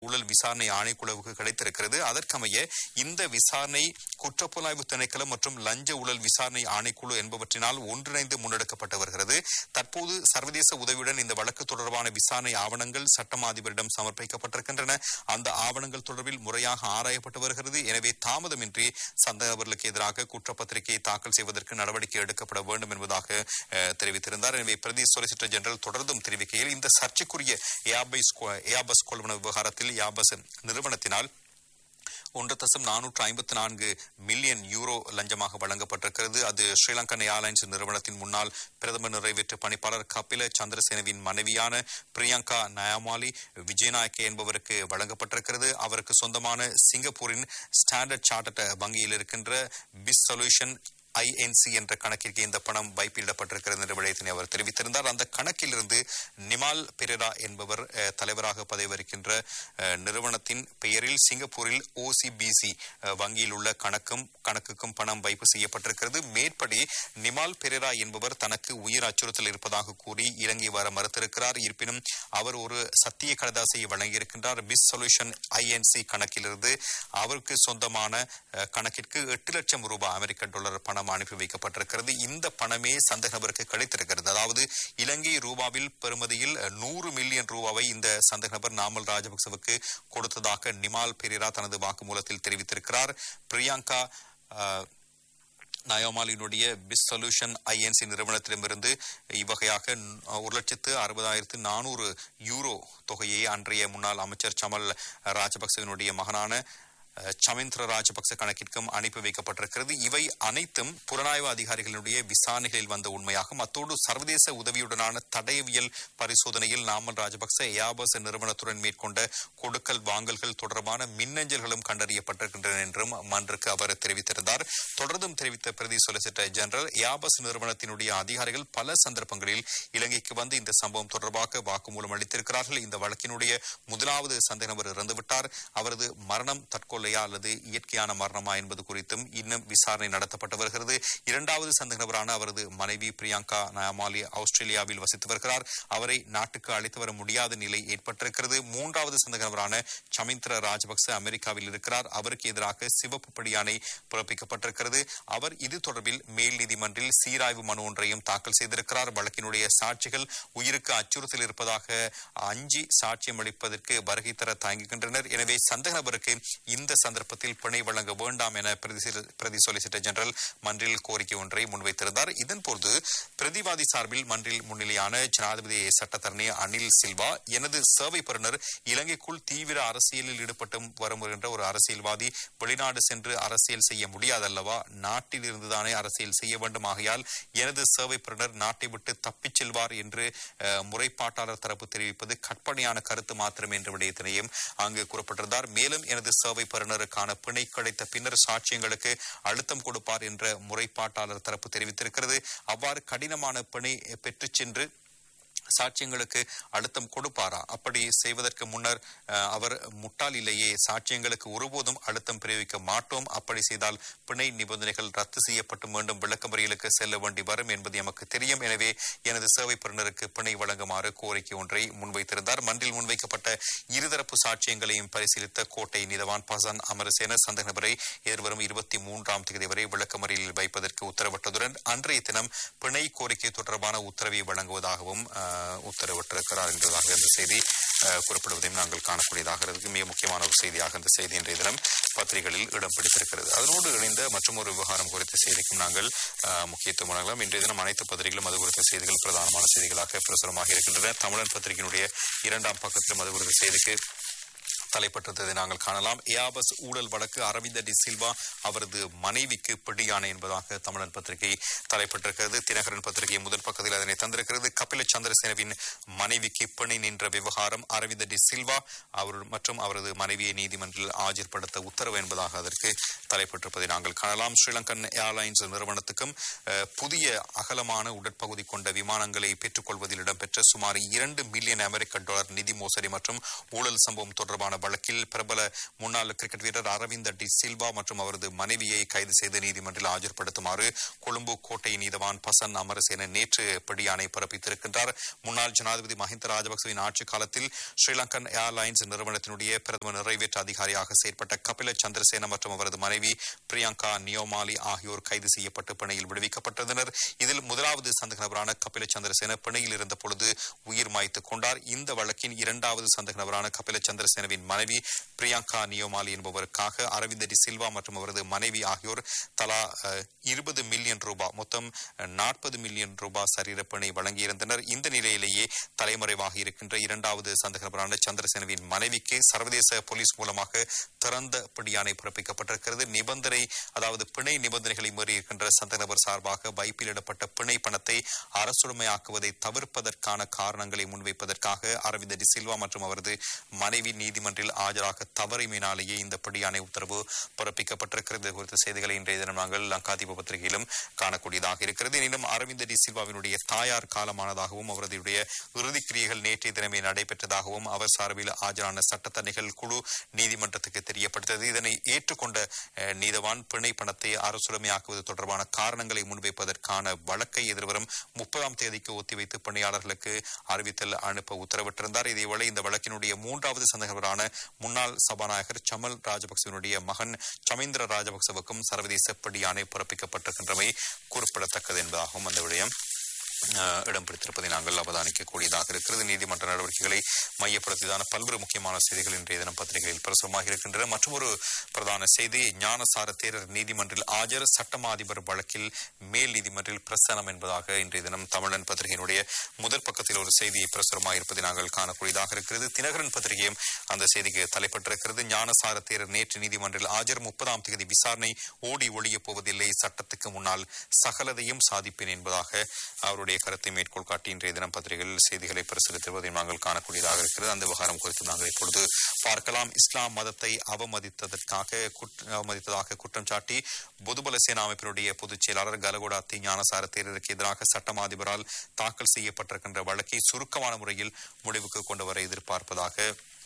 ஊழல் விசாரணை ஆணைக்குழுவுக்கு கிடைத்திருக்கிறது அதற்கமைய இந்த விசாரணை குற்றப்புலனாய்வு திணைக்களம் மற்றும் லஞ்ச ஊழல் விசாரணை ஆணைக்குழு என்பவற்றினால் ஒன்றிணைந்து முன்னெடுக்கப்பட்டு வருகிறது தற்போது சர்வதேச உதவியுடன் இந்த வழக்கு தொடர்பான விசாரணை ஆவணங்கள் சட்டமா அதிபரிடம் சமர்ப்பிக்கப்பட்டிருக்கின்றன அந்த ஆவணங்கள் தொடர்பில் முறையாக ஆராயப்பட்டு வருகிறது எனவே தாமதமின்றி சந்தேகவர்களுக்கு எதிராக குற்றப்பத்திரிகையை தாக்கல் செய்வதற்கு நடவடிக்கை எடுக்கப்பட வேண்டும் என்பதாக அஹ், தெரிவித்திருந்தார் எனவே பிரதி சொலிசிட்டர் ஜெனரல் தொடர்ந்தும் தெரிவிக்கையில் இந்த சர்ச்சைக்குரிய ஏபஸ் ஏபஸ் கொள்வன விவகாரத்தில் யாபஸ் நிறுவனத்தினால் ஒன்று தசம் நானூற்று ஐம்பத்தி நான்கு மில்லியன் யூரோ லஞ்சமாக வழங்கப்பட்டிருக்கிறது அது ஸ்ரீலங்கன் ஏர்லைன்ஸ் நிறுவனத்தின் முன்னாள் பிரதமர் நிறைவேற்று பணிப்பாளர் கபில சந்திரசேனவின் மனைவியான பிரியங்கா நயாமாலி விஜயநாயக்கே என்பவருக்கு வழங்கப்பட்டிருக்கிறது அவருக்கு சொந்தமான சிங்கப்பூரின் ஸ்டாண்டர்ட் சார்ட்டர்ட் வங்கியில் இருக்கின்ற பிஸ் சொல்யூஷன் ஐஎன்சி என்ற கணக்கிற்கு இந்த பணம் வைப்பிடப்பட்டிருக்கிறது என்ற விடயத்தினை அவர் தெரிவித்திருந்தார் அந்த கணக்கிலிருந்து நிமால் பெரேரா என்பவர் அஹ், தலைவராக பதவி வகிக்கின்ற அஹ், நிறுவனத்தின் பெயரில் சிங்கப்பூரில் ஓசிபிசி வங்கியில் உள்ள கணக்கும் கணக்குக்கும் பணம் வைப்பு செய்யப்பட்டிருக்கிறது மேற்படி நிமால் பெரேரா என்பவர் தனக்கு உயிர் அச்சுறுத்தல் இருப்பதாக கூறி இலங்கை வர மறுத்திருக்கிறார் இருப்பினும் அவர் ஒரு சத்திய கடதாசியை வழங்கியிருக்கின்றார் பிஸ் சொல்யூஷன் ஐஎன்சி கணக்கிலிருந்து அவருக்கு சொந்தமான அஹ், கணக்கிற்கு எட்டு லட்சம் ரூபாய் அமெரிக்க டாலர் பணம் அனுப்பி வைக்கப்பட்டிருக்கிறது இந்த பணமே சந்தேக நபருக்கு கிடைத்திருக்கிறது அதாவது இலங்கை ரூபாவில் பெறுமதியில் நூறு மில்லியன் ரூபாவை இந்த சந்தேக நபர் நாமல் ராஜபக்சவுக்கு கொடுத்ததாக நிமால் பெரேரா தனது வாக்குமூலத்தில் தெரிவித்திருக்கிறார் பிரியங்கா அஹ், நயோமாலினுடைய பிஸ் சொல்யூஷன் ஐஎன்சி நிறுவனத்திடமிருந்து இவ்வகையாக ந- ஒரு லட்சத்து அறுபதாயிரத்து நானூறு யூரோ தொகையை அன்றைய முன்னாள் அமைச்சர் சமல் ராஜபக்சவினுடைய மகனான அஹ், சமிந்திர ராஜபக்ச கணக்கிற்கும் அனுப்பி வைக்கப்பட்டிருக்கிறது இவை அனைத்தும் புலனாய்வு அதிகாரிகளுடைய விசாரணைகளில் வந்த உண்மையாகும் அத்தோடு சர்வதேச உதவியுடனான தடயவியல் பரிசோதனையில் நாமல் ராஜபக்ச ஏபஸ் நிறுவனத்துடன் மேற்கொண்ட கொடுக்கல் வாங்கல்கள் தொடர்பான மின்னஞ்சல்களும் கண்டறியப்பட்டிருக்கின்றன என்றும் மன்றுக்கு அவர் தெரிவித்திருந்தார் தொடர்ந்தும் தெரிவித்த பிரதி சொலிசிட்டர் ஜெனரல் ஏபஸ் நிறுவனத்தினுடைய அதிகாரிகள் பல சந்தர்ப்பங்களில் இலங்கைக்கு வந்து இந்த சம்பவம் தொடர்பாக வாக்குமூலம் அளித்திருக்கிறார்கள் இந்த வழக்கினுடைய முதலாவது சந்தேக நபர் இறந்துவிட்டார் அவரது மரணம் தற்கொலையா அல்லது இயற்கையான மரணமா என்பது குறித்தும் இன்னும் விசாரணை நடத்தப்பட்டு வருகிறது இரண்டாவது சந்தேக நபரான அவரது மனைவி பிரியங்கா நயமாலி ஆஸ்திரேலியாவில் வசித்து வருகிறார் அவரை நாட்டுக்கு அழைத்து வர முடியாத நிலை ஏற்பட்டிருக்கிறது மூன்றாவது சந்தேக நபரான சமிந்திர ராஜபக்ச அமெரிக்காவில் இருக்கிறார் அவருக்கு எதிராக சிவப்பு படியானை பிறப்பிக்கப்பட்டிருக்கிறது அவர் இது தொடர்பில் மேல் நீதிமன்றில் சீராய்வு மனு ஒன்றையும் தாக்கல் செய்திருக்கிறார் வழக்கினுடைய சாட்சிகள் உயிருக்கு அச்சுறுத்தல் இருப்பதாக அஞ்சி சாட்சியம் அளிப்பதற்கு வருகை தர தயங்குகின்றனர் எனவே சந்தேக நபருக்கு இந்த சந்தர்ப்பத்தில் பிணை வழங்க வேண்டாம் என பிரதி- பிரதி சொலிசிட்டர் ஜெனரல் மன்றில் கோரிக்கை ஒன்றை முன்வைத்திருந்தார் இதன்போது பிரதிவாதி சார்பில் மன்றில் முன்னிலையான ஜனாதிபதி சட்டத்தரணி அனில் சில்வா எனது சேவை பெறுநர் இலங்கைக்குள் தீவிர அரசியலில் ஈடுபட்டு வரும் வருகின்ற ஒரு அரசியல்வாதி வெளிநாடு சென்று அரசியல் செய்ய முடியாதல்லவா நாட்டில் இருந்துதானே அரசியல் செய்ய வேண்டும் ஆகையால் எனது சேவை பெறுநர் நாட்டை விட்டு தப்பிச் செல்வார் என்று அஹ், முறைப்பாட்டாளர் தரப்பு தெரிவிப்பது கற்பனையான கருத்து மாத்திரம் என்ற விடயத்தினையும் அங்கு கூறப்பட்டிருந்தார் மேலும் எனது சேவை பெறுநருக்கான பிணை கிடைத்த பின்னர் சாட்சியங்களுக்கு அழுத்தம் கொடுப்பார் என்ற முறைப்பாட்டாளர் தரப்பு தெரிவித்திருக்கிறது அவ்வாறு கடினமான பிணை பெற்றுச் சென்று சாட்சியங்களுக்கு அழுத்தம் கொடுப்பாரா அப்படி செய்வதற்கு முன்னர் அஹ், அவர் முட்டாள் இல்லையே சாட்சியங்களுக்கு ஒருபோதும் அழுத்தம் பிரயோகிக்க மாட்டோம் அப்படி செய்தால் பிணை நிபந்தனைகள் ரத்து செய்யப்பட்டு மீண்டும் விளக்கமறியலுக்கு செல்ல வேண்டி வரும் என்பது எமக்கு தெரியும் எனவே எனது சேவை பெறுநருக்கு பிணை வழங்குமாறு கோரிக்கை ஒன்றை முன்வைத்திருந்தார் மன்றில் முன்வைக்கப்பட்ட இருதரப்பு சாட்சியங்களையும் பரிசீலித்த கோட்டை நீதவான் பசன் அமரசேன சந்தேக நபரை எதிர்வரும் இருபத்தி மூன்றாம் தேதி வரை விளக்கமறியலில் வைப்பதற்கு உத்தரவிட்டதுடன் அன்றைய தினம் பிணை கோரிக்கை தொடர்பான உத்தரவை வழங்குவதாகவும் அஹ், உத்தரவிட்டிருக்கிறார் என்பதாக இந்த செய்தி அஹ், குறிப்பிடுவதையும் நாங்கள் காணக்கூடியதாக இருக்கு மிக முக்கியமான ஒரு செய்தியாக இந்த செய்தி இன்றைய தினம் பத்திரிகைகளில் இடம் பிடித்திருக்கிறது அதனோடு இணைந்த மற்றும் ஒரு விவகாரம் குறித்த செய்திக்கும் நாங்கள் அஹ், முக்கியத்துவம் வழங்கலாம் இன்றைய தினம் அனைத்து பத்திரிகைகளும் அது குறித்த செய்திகள் பிரதானமான செய்திகளாக பிரசுரமாக இருக்கின்றன தமிழன் பத்திரிகையினுடைய இரண்டாம் பக்கத்திலும் அது குறித்த செய்திக்கு தலைப்பட்டிருந்ததை நாங்கள் காணலாம் ஏஆபஸ் ஊழல் வழக்கு அரவிந்த டி சில்வா அவரது மனைவிக்கு பிடியான என்பதாக தமிழன் பத்திரிகை தலைப்பட்டிருக்கிறது தினகரன் பத்திரிகை முதல் பக்கத்தில் அதனை தந்திருக்கிறது கபில சந்திரசேனவின் மனைவிக்கு பிணை நின்ற விவகாரம் அரவிந்த டி சில்வா அவர் மற்றும் அவரது மனைவியை நீதிமன்றில் ஆஜர்படுத்த உத்தரவு என்பதாக அதற்கு தலைப்பட்டிருப்பதை நாங்கள் காணலாம் ஸ்ரீலங்கன் ஏர்லைன்ஸ் நிறுவனத்துக்கும் அஹ், புதிய அகலமான உடற்பகுதி கொண்ட விமானங்களை பெற்றுக்கொள்வதில் இடம்பெற்ற சுமார் இரண்டு மில்லியன் அமெரிக்க டாலர் நிதி மோசடி மற்றும் ஊழல் சம்பவம் தொடர்பான வழக்கில் பிரபல முன்னாள் கிரிக்கெட் வீரர் அரவிந்த் டி சில்வா மற்றும் அவரது மனைவியை கைது செய்து நீதிமன்றில் ஆஜர்படுத்துமாறு கொழும்பு கோட்டை நீதவான் பசன் அமரசேன நேற்று பிடியாணை பிறப்பித்திருக்கின்றார் முன்னாள் ஜனாதிபதி மஹிந்த ராஜபக்சவின் ஆட்சி காலத்தில் ஸ்ரீலங்கன் ஏர்லைன்ஸ் நிறுவனத்தினுடைய பிரதம நிறைவேற்று அதிகாரியாக செயற்பட்ட கபில சந்திரசேன மற்றும் அவரது மனைவி பிரியங்கா நியோமாலி ஆகியோர் கைது செய்யப்பட்டு பிணையில் விடுவிக்கப்பட்டிருந்தனர் இதில் முதலாவது சந்தக நபரான கபில சந்திரசேன பிணையில் இருந்த பொழுது உயிர் மாய்த்துக் கொண்டார் இந்த வழக்கின் இரண்டாவது சந்தக நபரான கபில சந்திரசேனவின் மனைவி பிரியங்கா நியோமாலி என்பவருக்காக அரவிந்த் டி சில்வா மற்றும் அவரது மனைவி ஆகியோர் தலா இருபது மில்லியன் ரூபாய் மொத்தம் நாற்பது மில்லியன் ரூபாய் சரீரப்பிணை வழங்கியிருந்தனர் இந்த நிலையிலேயே தலைமறைவாக இருக்கின்ற இரண்டாவது சந்தக நபரான சந்திரசேனவின் மனைவிக்கு சர்வதேச போலீஸ் மூலமாக திறந்த பிடியாணை பிறப்பிக்கப்பட்டிருக்கிறது நிபந்தனை அதாவது பிணை நிபந்தனைகளை மீறி இருக்கின்ற சந்தக நபர் சார்பாக வைப்பிலிடப்பட்ட பிணை பணத்தை அரசுடைமையாக்குவதை தவிர்ப்பதற்கான காரணங்களை முன்வைப்பதற்காக அரவிந்த் டி சில்வா மற்றும் அவரது மனைவி நீதிமன்றில் ஆஜராக தவறிமையினாலேயே இந்த பிடியாணை உத்தரவு பிறப்பிக்கப்பட்டிருக்கிறது இது குறித்த செய்திகளை இன்றைய தினம் நாங்கள் லங்காதீப பத்திரிகையிலும் காணக்கூடியதாக இருக்கிறது எனினும் அரவிந்த் டி சில்வாவினுடைய தாயார் காலமானதாகவும் அவரதுடைய இறுதிக் கிரியைகள் நேற்றைய தினமே நடைபெற்றதாகவும் அவர் சார்பில் ஆஜரான சட்டத்தணிகள் குழு நீதிமன்றத்துக்கு தெரியப்படுத்தது இதனை ஏற்றுக்கொண்ட அஹ், நீதவான் பிணை பணத்தை அரசுடைமையாக்குவது தொடர்பான காரணங்களை முன்வைப்பதற்கான வழக்கை எதிர்வரும் முப்பதாம் தேதிக்கு ஒத்திவைத்து பணியாளர்களுக்கு அறிவித்தல் அனுப்ப உத்தரவிட்டிருந்தார் இதேவேளை இந்த வழக்கினுடைய மூன்றாவது சந்தகவரான முன்னாள் சபாநாயகர் சமல் ராஜபக்சவினுடைய மகன் சமீந்திர ராஜபக்சவுக்கும் சர்வதேச பிடியாணை பிறப்பிக்கப்பட்டிருக்கின்றமை குறிப்பிடத்தக்கது என்பதாகவும் அந்த விடயம் அஹ், இடம் பிடித்திருப்பதை நாங்கள் அவதானிக்கக்கூடியதாக இருக்கிறது நீதிமன்ற நடவடிக்கைகளை மையப்படுத்தியதான பல்வேறு முக்கியமான செய்திகள் இன்றைய தினம் பத்திரிகையில் பிரசுரமாக இருக்கின்றன மற்றும் ஒரு பிரதான செய்தி ஞானசார தேரர் நீதிமன்றில் ஆஜர் சட்டமா அதிபர் வழக்கில் மேல் நீதிமன்றில் பிரசனம் என்பதாக இன்றைய தினம் தமிழன் பத்திரிகையினுடைய முதல் பக்கத்தில் ஒரு செய்தி பிரசுரமாக இருப்பதை நாங்கள் காணக்கூடியதாக இருக்கிறது தினகரன் பத்திரிகையும் அந்த செய்திக்கு தலைப்பட்டிருக்கிறது ஞானசார தேரர் நேற்று நீதிமன்றில் ஆஜர் முப்பதாம் தேதி விசாரணை ஓடி ஒழியப் போவதில்லை சட்டத்துக்கு முன்னால் சகலதையும் சாதிப்பேன் என்பதாக அவருடைய கருத்தை மேற்கோள் காட்டி இன்றைய தினம் பத்திரிகையில் செய்திகளை பிரசுரித்திருப்பதை நாங்கள் காணக்கூடியதாக இருக்கிறது அந்த விவகாரம் குறித்து நாங்கள் இப்பொழுது பார்க்கலாம் இஸ்லாம் மதத்தை அவமதித்ததற்காக குற்ற- அவமதித்ததாக குற்றம் சாட்டி பொதுபல சேனா அமைப்பினுடைய பொதுச் செயலாளர் கலகோடாத்தி ஞானசார தேரருக்கு எதிராக சட்டமா அதிபரால் தாக்கல் செய்யப்பட்டிருக்கின்ற வழக்கை சுருக்கமான முறையில் முடிவுக்கு கொண்டு வர எதிர்பார்ப்பதாக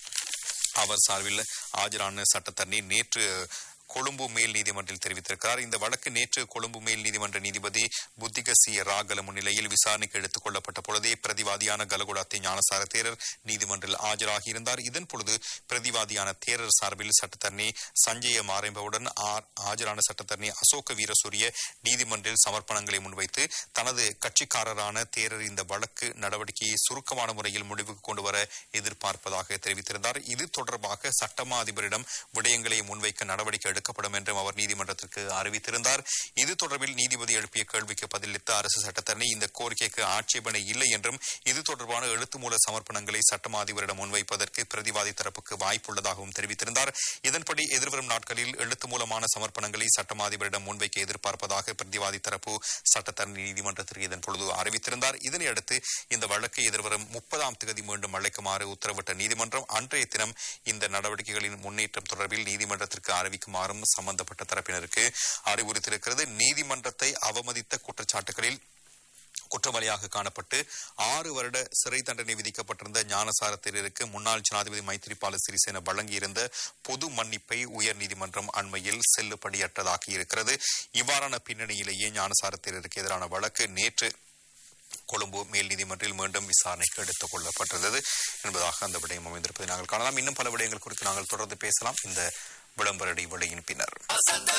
அவர் சார்பில் ஆஜரான சட்டத்தரணி நேற்று கொழும்பு மேல் நீதிமன்றில் தெரிவித்திருக்கிறார் இந்த வழக்கு நேற்று கொழும்பு மேல் நீதிமன்ற நீதிபதி புத்திகசி ராகல முன்னிலையில் விசாரணைக்கு எடுத்துக் கொள்ளப்பட்ட பொழுதே பிரதிவாதியான கலகுடாத்தி ஞானசார தேரர் நீதிமன்றில் ஆஜராகியிருந்தார் இதன் பொழுது பிரதிவாதியான தேரர் சார்பில் சட்டத்தரணி சஞ்சய மாரம்பவுடன் ஆ- ஆஜரான சட்டத்தரணி அசோக வீரசூரிய நீதிமன்றில் சமர்ப்பணங்களை முன்வைத்து தனது கட்சிக்காரரான தேரர் இந்த வழக்கு நடவடிக்கையை சுருக்கமான முறையில் முடிவுக்கு கொண்டு வர எதிர்பார்ப்பதாக தெரிவித்திருந்தார் இது தொடர்பாக சட்டமா அதிபரிடம் விடயங்களை முன்வைக்க நடவடிக்கை எடுக்கப்படும் என்றும் அவர் நீதிமன்றத்திற்கு அறிவித்திருந்தார் இது தொடர்பில் நீதிபதி எழுப்பிய கேள்விக்கு பதிலளித்த அரசு சட்டத்தரணி இந்த கோரிக்கைக்கு ஆட்சேபனை இல்லை என்றும் இது தொடர்பான எழுத்து மூல சமர்ப்பணங்களை சட்டமா அதிபரிடம் முன்வைப்பதற்கு பிரதிவாதி தரப்புக்கு வாய்ப்புள்ளதாகவும் தெரிவித்திருந்தார் இதன்படி எதிர்வரும் நாட்களில் எழுத்து மூலமான சமர்ப்பணங்களை சட்டமா அதிபரிடம் முன்வைக்க எதிர்பார்ப்பதாக பிரதிவாதி தரப்பு சட்டத்தரணி நீதிமன்றத்திற்கு இதன் பொழுது அறிவித்திருந்தார் இதனையடுத்து இந்த வழக்கை எதிர்வரும் முப்பதாம் தேதி மீண்டும் அழைக்குமாறு உத்தரவிட்ட நீதிமன்றம் அன்றைய தினம் இந்த நடவடிக்கைகளின் முன்னேற்றம் தொடர்பில் நீதிமன்றத்திற்கு அறிவிக்குமாறும் சம்பந்தப்பட்ட தரப்பினருக்கு அறிவுறுத்தியிருக்கிறது நீதிமன்றத்தை அவமதித்த குற்றச்சாட்டுகளில் குற்றவாளியாக காணப்பட்டு ஆறு வருட சிறை தண்டனை விதிக்கப்பட்டிருந்த ஞானசாரத்தினருக்கு முன்னாள் ஜனாதிபதி மைத்திரிபால சிறிசேன வழங்கியிருந்த பொது மன்னிப்பை உயர் நீதிமன்றம் அண்மையில் செல்லுபடியற்றதாகி இருக்கிறது இவ்வாறான பின்னணியிலேயே ஞானசாரத்தினருக்கு எதிரான வழக்கு நேற்று கொழும்பு மேல் நீதிமன்றில் மீண்டும் விசாரணைக்கு எடுத்துக் கொள்ளப்பட்டிருந்தது என்பதாக அந்த விடயம் அமைந்திருப்பதை நாங்கள் காணலாம் இன்னும் பல விடயங்கள் குறித்து நாங்கள் தொடர்ந்து பேசலாம் இந்த விளம்பர இடைவெளியின் பின்னர்